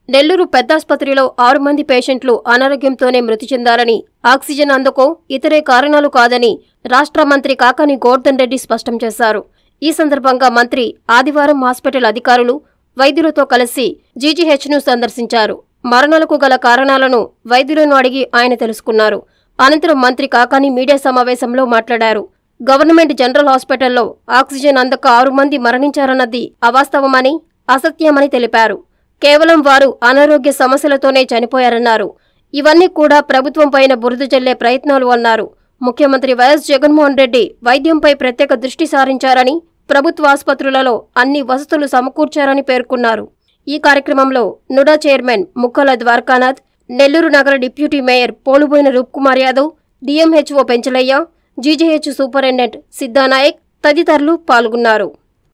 నెల్లూరు పెద్దాసుపత్రిలో ఆరు మంది పేషెంట్లు అనారోగ్యంతోనే మృతి చెందారని ఆక్సిజన్ అందకో ఇతరే కారణాలు కాదని రాష్ట్ర మంత్రి కాకాని గోర్ధన్ రెడ్డి స్పష్టం చేశారు ఈ సందర్భంగా మంత్రి ఆదివారం హాస్పిటల్ అధికారులు వైద్యులతో కలిసి జీజీహెచ్ను సందర్శించారు మరణాలకు గల కారణాలను వైద్యులను అడిగి ఆయన తెలుసుకున్నారు అనంతరం మంత్రి కాకాని మీడియా సమావేశంలో మాట్లాడారు గవర్నమెంట్ జనరల్ హాస్పిటల్లో ఆక్సిజన్ అందక ఆరు మంది మరణించారన్నది అవాస్తవమని అసత్యమని తెలిపారు కేవలం వారు అనారోగ్య సమస్యలతోనే చనిపోయారన్నారు ఇవన్నీ కూడా ప్రభుత్వం పైన బురద జల్లే ప్రయత్నాలు అన్నారు ముఖ్యమంత్రి వైఎస్ జగన్మోహన్ రెడ్డి వైద్యంపై ప్రత్యేక దృష్టి సారించారని ప్రభుత్వ ఆసుపత్రులలో అన్ని వసతులు సమకూర్చారని పేర్కొన్నారు ఈ కార్యక్రమంలో నుడా చైర్మన్ ముక్కల ద్వారకానాథ్ నెల్లూరు నగర deputy mayor Poluboina Roopkumar Yadav DMHO Penchalaiah GGH superintendent Siddhanayak తదితరులు పాల్గొన్నారు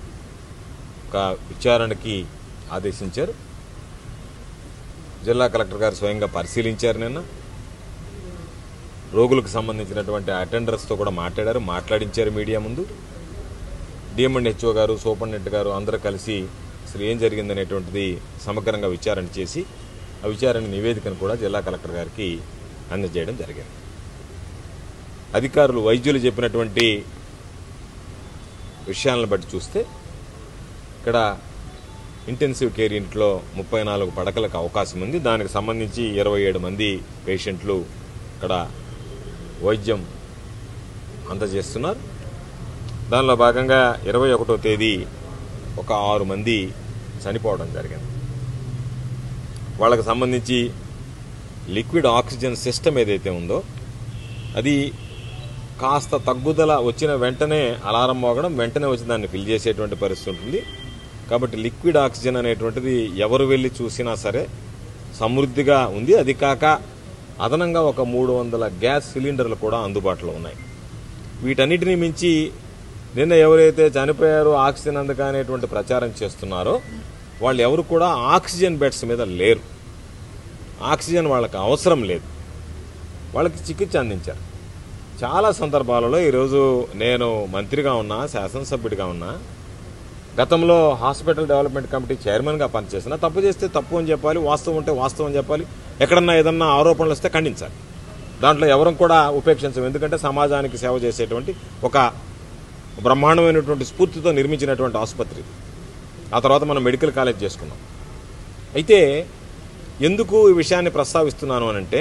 ఒక విచారణకి ఆదేశించారు జిల్లా కలెక్టర్ గారు స్వయంగా పరిశీలించారు నిన్న రోగులకు సంబంధించినటువంటి అటెండర్స్తో కూడా మాట్లాడారు మాట్లాడించారు మీడియా ముందు డిఎంఎండ్ హెచ్ఓ గారు సూపరింటెండెంట్ గారు అందరూ కలిసి అసలు ఏం జరిగిందనేటువంటిది సమగ్రంగా విచారణ చేసి ఆ విచారణ నివేదికను కూడా జిల్లా కలెక్టర్ గారికి అందజేయడం జరిగింది అధికారులు వైద్యులు చెప్పినటువంటి విషయాలను బట్టి చూస్తే ఇక్కడ ఇంటెన్సివ్ కేర్ యూనిట్లో ముప్పై నాలుగు పడకలకు అవకాశం ఉంది దానికి సంబంధించి ఇరవై ఏడు మంది పేషెంట్లు ఇక్కడ వైద్యం అందజేస్తున్నారు దానిలో భాగంగా ఇరవై ఒకటో తేదీ ఒక ఆరు మంది చనిపోవడం జరిగింది వాళ్ళకి సంబంధించి లిక్విడ్ ఆక్సిజన్ సిస్టమ్ ఏదైతే ఉందో అది కాస్త తగ్గుదల వచ్చిన వెంటనే అలారం మోగడం వెంటనే వచ్చి దాన్ని ఫిల్ చేసేటువంటి పరిస్థితి ఉంటుంది కాబట్టి లిక్విడ్ ఆక్సిజన్ అనేటువంటిది ఎవరు వెళ్ళి చూసినా సరే సమృద్ధిగా ఉంది అది కాక అదనంగా ఒక మూడు వందల గ్యాస్ సిలిండర్లు కూడా అందుబాటులో ఉన్నాయి వీటన్నిటిని మించి నిన్న ఎవరైతే చనిపోయారో ఆక్సిజన్ అందక అనేటువంటి ప్రచారం చేస్తున్నారో వాళ్ళు ఎవరు కూడా ఆక్సిజన్ బెడ్స్ మీద లేరు ఆక్సిజన్ వాళ్ళకి అవసరం లేదు వాళ్ళకి చికిత్స అందించారు చాలా సందర్భాలలో ఈరోజు నేను మంత్రిగా ఉన్నా శాసనసభ్యుడిగా ఉన్నా గతంలో హాస్పిటల్ డెవలప్మెంట్ కమిటీ చైర్మన్గా పనిచేసిన తప్పు చేస్తే తప్పు అని చెప్పాలి వాస్తవం ఉంటే వాస్తవం అని చెప్పాలి ఎక్కడన్నా ఏదన్నా ఆరోపణలు వస్తే ఖండించాలి దాంట్లో ఎవరు కూడా ఉపేక్షించం ఎందుకంటే సమాజానికి సేవ చేసేటువంటి ఒక బ్రహ్మాండమైనటువంటి స్ఫూర్తితో నిర్మించినటువంటి ఆసుపత్రి ఇది. ఆ తర్వాత మనం మెడికల్ కాలేజ్ చేసుకున్నాం అయితే ఎందుకు ఈ విషయాన్ని ప్రస్తావిస్తున్నాను అనంటే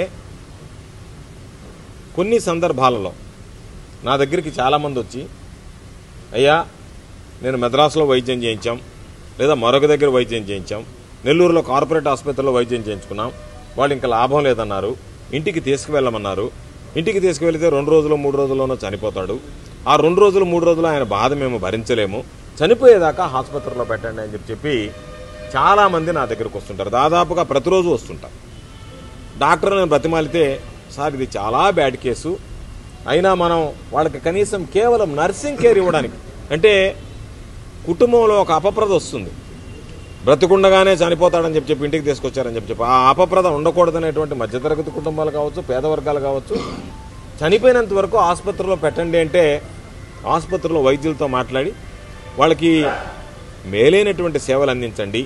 కొన్ని సందర్భాలలో నా దగ్గరికి చాలామంది వచ్చి అయ్యా నేను మెద్రాసులో వైద్యం చేయించాం లేదా మరొక దగ్గర వైద్యం చేయించాం నెల్లూరులో కార్పొరేట్ ఆసుపత్రిలో వైద్యం చేయించుకున్నాం వాళ్ళు ఇంకా లాభం లేదన్నారు ఇంటికి తీసుకువెళ్ళమన్నారు ఇంటికి తీసుకువెళితే రెండు రోజులు మూడు రోజుల్లోనో చనిపోతాడు ఆ రెండు రోజులు మూడు రోజులు ఆయన బాధ మేము భరించలేము చనిపోయేదాకా ఆసుపత్రిలో పెట్టండి అని చెప్పి చెప్పి చాలామంది నా దగ్గరకు వస్తుంటారు దాదాపుగా ప్రతిరోజు వస్తుంటారు డాక్టర్ నేను బ్రతిమాలితే సార్ ఇది చాలా బ్యాడ్ కేసు అయినా మనం వాళ్ళకి కనీసం కేవలం నర్సింగ్ కేర్ ఇవ్వడానికి అంటే కుటుంబంలో ఒక అపప్రద వస్తుంది బ్రతికుండగానే చనిపోతాడని చెప్పి చెప్పి ఇంటికి తీసుకొచ్చారని చెప్పి చెప్పి ఆ అపప్రద ఉండకూడదనేటువంటి మధ్యతరగతి కుటుంబాలు కావచ్చు పేద వర్గాలు కావచ్చు చనిపోయినంత వరకు ఆసుపత్రిలో పెట్టండి అంటే ఆసుపత్రిలో వైద్యులతో మాట్లాడి వాళ్ళకి మేలైనటువంటి సేవలు అందించండి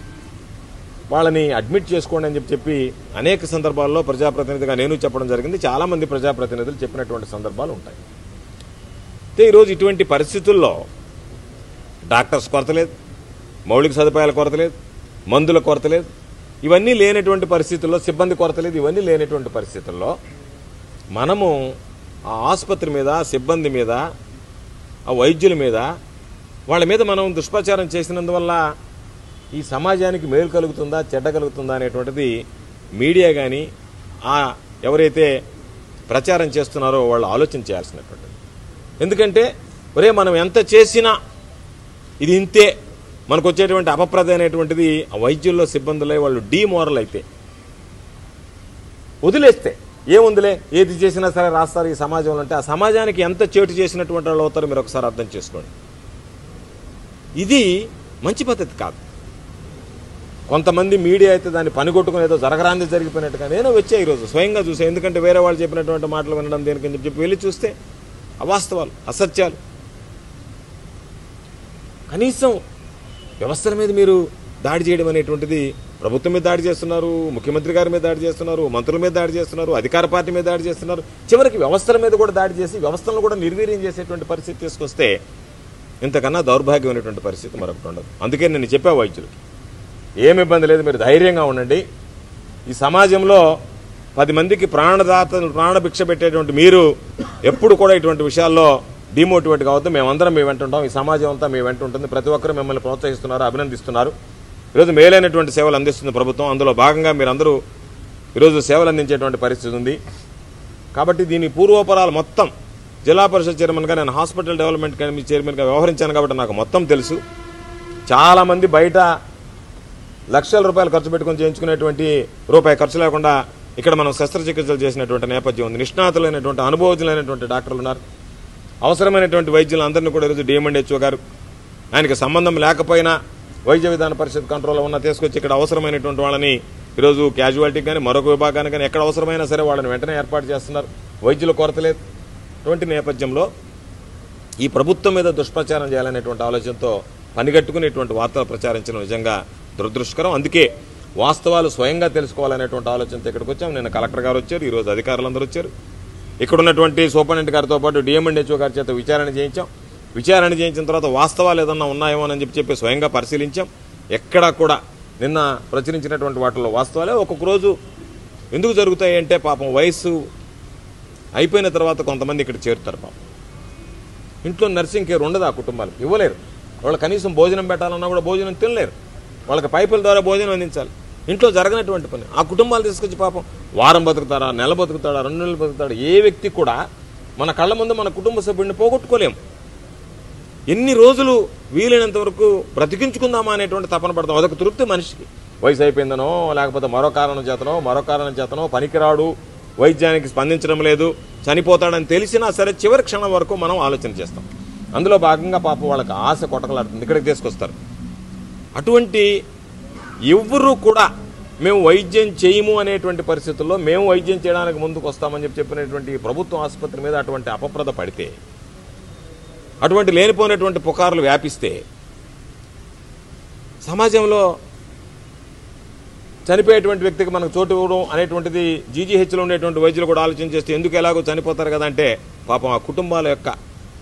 వాళ్ళని అడ్మిట్ చేసుకోండి అని చెప్పి చెప్పి అనేక సందర్భాల్లో ప్రజాప్రతినిధిగా నేను చెప్పడం జరిగింది చాలామంది ప్రజాప్రతినిధులు చెప్పినటువంటి సందర్భాలు ఉంటాయి అయితే ఈరోజు ఇటువంటి పరిస్థితుల్లో డాక్టర్స్ కొరత లేదు మౌలిక సదుపాయాల కొరత లేదు మందుల కొరత లేదు ఇవన్నీ లేనటువంటి పరిస్థితుల్లో సిబ్బంది కొరత లేదు ఇవన్నీ లేనటువంటి పరిస్థితుల్లో మనము ఆ ఆసుపత్రి మీద సిబ్బంది మీద ఆ వైద్యుల మీద వాళ్ళ మీద మనం దుష్ప్రచారం చేసినందువల్ల ఈ సమాజానికి మేలు కలుగుతుందా చెడ్డ కలుగుతుందా అనేటువంటిది మీడియా కానీ ఆ ఎవరైతే ప్రచారం చేస్తున్నారో వాళ్ళు ఆలోచన చేయాల్సినటువంటిది ఎందుకంటే ఒరే మనం ఎంత చేసినా ఇది ఇంతే మనకు వచ్చేటువంటి అపప్రద అనేటువంటిది ఆ వైద్యుల్లో సిబ్బందులై వాళ్ళు డీమోరల్ అయితే వదిలేస్తే ఏముందిలే ఏది చేసినా సరే రాస్తారు ఈ సమాజంలో అంటే ఆ సమాజానికి ఎంత చేటు చేసినటువంటి వాళ్ళు అవుతారో మీరు ఒకసారి అర్థం చేసుకోండి ఇది మంచి పద్ధతి కాదు కొంతమంది మీడియా అయితే దాన్ని పనిగొట్టుకుని ఏదో జరగరాంది జరిగిపోయినట్టుగా నేను వచ్చా ఈరోజు స్వయంగా చూసా ఎందుకంటే వేరే వాళ్ళు చెప్పినటువంటి మాటలు వినడం దేనికని చెప్పి వెళ్ళి చూస్తే అవాస్తవాలు అసత్యాలు కనీసం వ్యవస్థల మీద మీరు దాడి చేయడం అనేటువంటిది ప్రభుత్వం మీద దాడి చేస్తున్నారు ముఖ్యమంత్రి గారి మీద దాడి చేస్తున్నారు మంత్రుల మీద దాడి చేస్తున్నారు అధికార పార్టీ మీద దాడి చేస్తున్నారు చివరికి వ్యవస్థల మీద కూడా దాడి చేసి వ్యవస్థలను కూడా నిర్వీర్యం చేసేటువంటి పరిస్థితి తీసుకొస్తే ఇంతకన్నా దౌర్భాగ్యమైనటువంటి పరిస్థితి మరొకటి ఉండదు అందుకే నేను చెప్పా వైద్యులకి ఏమి ఇబ్బంది లేదు మీరు ధైర్యంగా ఉండండి ఈ సమాజంలో పది మందికి ప్రాణదాత ప్రాణభిక్ష పెట్టేటువంటి మీరు ఎప్పుడు కూడా ఇటువంటి విషయాల్లో డిమోటివేట్ కావద్దు మేమందరం మీ వెంట ఉంటాం ఈ సమాజం అంతా మీ వెంట ఉంటుంది ప్రతి ఒక్కరు మిమ్మల్ని ప్రోత్సహిస్తున్నారు అభినందిస్తున్నారు ఈరోజు మేలైనటువంటి సేవలు అందిస్తుంది ప్రభుత్వం అందులో భాగంగా మీరందరూ ఈరోజు సేవలు అందించేటువంటి పరిస్థితి ఉంది కాబట్టి దీని పూర్వోపరాలు మొత్తం జిల్లా పరిషత్ చైర్మన్గా నేను హాస్పిటల్ డెవలప్మెంట్ కమిటీ చైర్మన్గా వ్యవహరించాను కాబట్టి నాకు మొత్తం తెలుసు చాలామంది బయట లక్షల రూపాయలు ఖర్చు పెట్టుకొని చేయించుకునేటువంటి రూపాయి ఖర్చు లేకుండా ఇక్కడ మనం శస్త్రచికిత్సలు చేసినటువంటి నేపథ్యం ఉంది నిష్ణాతులైనటువంటి అనుభవజ్ఞులైనటువంటి డాక్టర్లు ఉన్నారు అవసరమైనటువంటి వైద్యులు అందరినీ కూడా ఈరోజు డిఎంఎండ్హెచ్ఓ గారు ఆయనకి సంబంధం లేకపోయినా వైద్య విధాన పరిషత్ కంట్రోల్లో ఉన్న తీసుకొచ్చి ఇక్కడ అవసరమైనటువంటి వాళ్ళని ఈరోజు క్యాజువాలిటీకి కానీ మరొక విభాగానికి కానీ ఎక్కడ అవసరమైనా సరే వాళ్ళని వెంటనే ఏర్పాటు చేస్తున్నారు వైద్యుల కొరత లేదు అటువంటి నేపథ్యంలో ఈ ప్రభుత్వం మీద దుష్ప్రచారం చేయాలనేటువంటి ఆలోచనతో పనిగట్టుకునేటువంటి వార్తలు ప్రచారించడం నిజంగా దురదృష్టకరం అందుకే వాస్తవాలు స్వయంగా తెలుసుకోవాలనేటువంటి ఆలోచనతో ఇక్కడికి వచ్చాం నిన్న కలెక్టర్ గారు వచ్చారు ఈరోజు అధికారులందరూ వచ్చారు ఇక్కడ ఉన్నటువంటి సూపరింటెండెంట్ గారితో పాటు డిఎంఎండ్హెచ్ఓ గారి చేత విచారణ చేయించాం విచారణ చేయించిన తర్వాత వాస్తవాలు ఏదన్నా ఉన్నాయేమో అని చెప్పి చెప్పి స్వయంగా పరిశీలించాం ఎక్కడా కూడా నిన్న ప్రచురించినటువంటి వాటిలో వాస్తవాలే ఒక్కొక్క రోజు ఎందుకు జరుగుతాయి అంటే పాపం వయసు అయిపోయిన తర్వాత కొంతమంది ఇక్కడ చేరుతారు పాపం ఇంట్లో నర్సింగ్ కేర్ ఉండదు ఆ కుటుంబాలు ఇవ్వలేరు వాళ్ళు కనీసం భోజనం పెట్టాలన్నా కూడా భోజనం తినలేరు వాళ్ళకి పైపుల ద్వారా భోజనం అందించాలి ఇంట్లో జరగనటువంటి పని ఆ కుటుంబాలు తీసుకొచ్చి పాపం వారం బతుకుతారా నెల బతుకుతాడా రెండు నెలలు బతుకుతాడా ఏ వ్యక్తి కూడా మన కళ్ళ ముందు మన కుటుంబ సభ్యుడిని పోగొట్టుకోలేం ఎన్ని రోజులు వీలైనంత వరకు బ్రతికించుకుందామా అనేటువంటి తపన పడతాం అదొక తృప్తి మనిషికి వయసు అయిపోయిందనో లేకపోతే మరో కారణం చేతనో మరో కారణం చేతనో పనికిరాడు వైద్యానికి స్పందించడం లేదు చనిపోతాడని తెలిసినా సరే చివరి క్షణం వరకు మనం ఆలోచన చేస్తాం అందులో భాగంగా పాపం వాళ్ళకి ఆశ కొట్టకలాడుతుంది ఇక్కడికి తీసుకొస్తారు అటువంటి ఎవ్వరూ కూడా మేము వైద్యం చేయము అనేటువంటి పరిస్థితుల్లో మేము వైద్యం చేయడానికి ముందుకు వస్తామని చెప్పి చెప్పినటువంటి ఈ ప్రభుత్వ ఆసుపత్రి మీద అటువంటి అపప్రద పడితే అటువంటి లేనిపోయినటువంటి పుకార్లు వ్యాపిస్తే సమాజంలో చనిపోయేటువంటి వ్యక్తికి మనకు చోటు ఇవ్వడం అనేటువంటిది జీజీహెచ్లో ఉండేటువంటి వైద్యులు కూడా ఆలోచన చేస్తే ఎందుకు ఎలాగో చనిపోతారు కదా అంటే పాపం ఆ కుటుంబాల యొక్క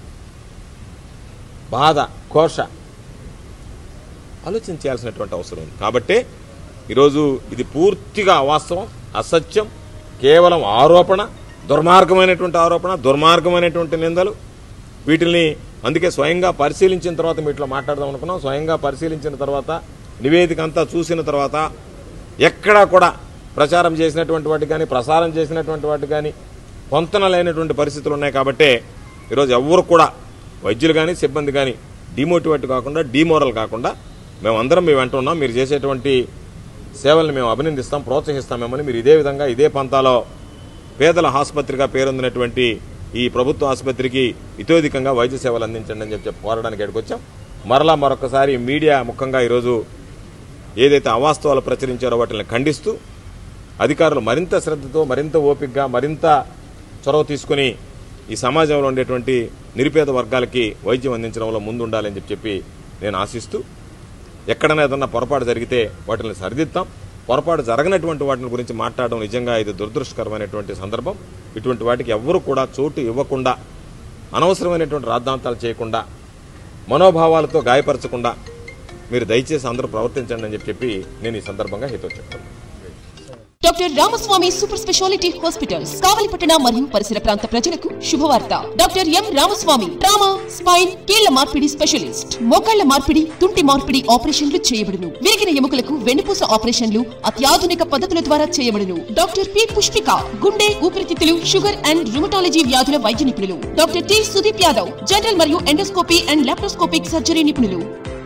బాధ కోశ ఆలోచన చేయాల్సినటువంటి అవసరం ఉంది కాబట్టే ఈరోజు ఇది పూర్తిగా అవాస్తవం అసత్యం కేవలం ఆరోపణ దుర్మార్గమైనటువంటి ఆరోపణ దుర్మార్గమైనటువంటి నిందలు వీటిని అందుకే స్వయంగా పరిశీలించిన తర్వాత వీటిలో మాట్లాడదాం అనుకున్నాం స్వయంగా పరిశీలించిన తర్వాత నివేదిక అంతా చూసిన తర్వాత ఎక్కడా కూడా ప్రచారం చేసినటువంటి వాటి కానీ ప్రసారం చేసినటువంటి వాటి కానీ పొంతన లేనటువంటి పరిస్థితులు ఉన్నాయి కాబట్టే ఈరోజు ఎవ్వరు కూడా వైద్యులు కానీ సిబ్బంది కానీ డిమోటివేట్ కాకుండా డిమోరల్ కాకుండా మేమందరం మీ వెంట ఉన్నాం మీరు చేసేటువంటి సేవల్ని మేము అభినందిస్తాం ప్రోత్సహిస్తామేమని మీరు ఇదే విధంగా ఇదే పంతాలో పేదల ఆసుపత్రిగా పేరొందినటువంటి ఈ ప్రభుత్వ ఆసుపత్రికి ఇతోధికంగా వైద్య సేవలు అందించండి అని చెప్పి కోరడానికి ఇక్కడికి వచ్చాం మరలా మరొకసారి మీడియా ముఖంగా ఈరోజు ఏదైతే అవాస్తవాలు ప్రచురించారో వాటిని ఖండిస్తూ అధికారులు మరింత శ్రద్ధతో మరింత ఓపికగా మరింత చొరవ తీసుకుని ఈ సమాజంలో ఉండేటువంటి నిరుపేద వర్గాలకి వైద్యం అందించడంలో ముందుండాలని చెప్పి చెప్పి నేను ఆశిస్తూ ఎక్కడైనా ఏదన్నా పొరపాటు జరిగితే వాటిని సరిదిద్దాం పొరపాటు జరగనటువంటి వాటిని గురించి మాట్లాడడం నిజంగా ఇది దురదృష్టకరమైనటువంటి సందర్భం ఇటువంటి వాటికి ఎవ్వరూ కూడా చోటు ఇవ్వకుండా అనవసరమైనటువంటి రాద్ధాంతాలు చేయకుండా మనోభావాలతో గాయపరచకుండా మీరు దయచేసి అందరూ ప్రవర్తించండి అని చెప్పి చెప్పి నేను ఈ సందర్భంగా హితో చెప్తాను doctor Ramaswamy super speciality hospitals కావలిపట్టణ మరియు పరిసర ప్రాంత ప్రజలకు శుభవార్త doctor M Ramaswamy trauma spine కీళ్ల మార్పిడి స్పెషలిస్ట్ మోకాళ్ల మార్పిడి తుంటి మార్పిడి ఆపరేషన్లు చేయబడును విరిగిన ఎముకలకు వెన్నుపూస ఆపరేషన్లు అత్యాధునిక పద్ధతుల ద్వారా చేయబడును డాక్టర్ పి పుష్పిక గుండె ఊపిరితిత్తులు షుగర్ అండ్ రుమటాలజీ వ్యాధుల వైద్య నిపుణులు doctor T Sudeep Yadav general మరియు ఎండోస్కోపీ అండ్ లాప్రోస్కోపిక్ సర్జరీ నిపుణులు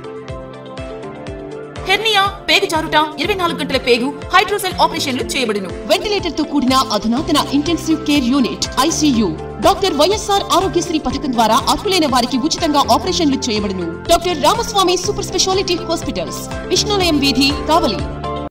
హెర్నియా పేగు జారుట ఇరవై నాలుగు గంటల పేగు హైడ్రోసెల్ ఆపరేషన్లు చేయబడును వెంటిలేటర్ తో కూడిన అధునాతన intensive care unit ICU doctor YSR Aarogyasri పథకం ద్వారా అర్హులైన వారికి ఉచితంగా ఆపరేషన్లు చేయబడును doctor Ramaswamy super speciality hospitals Vishnulayam వీధి కావలి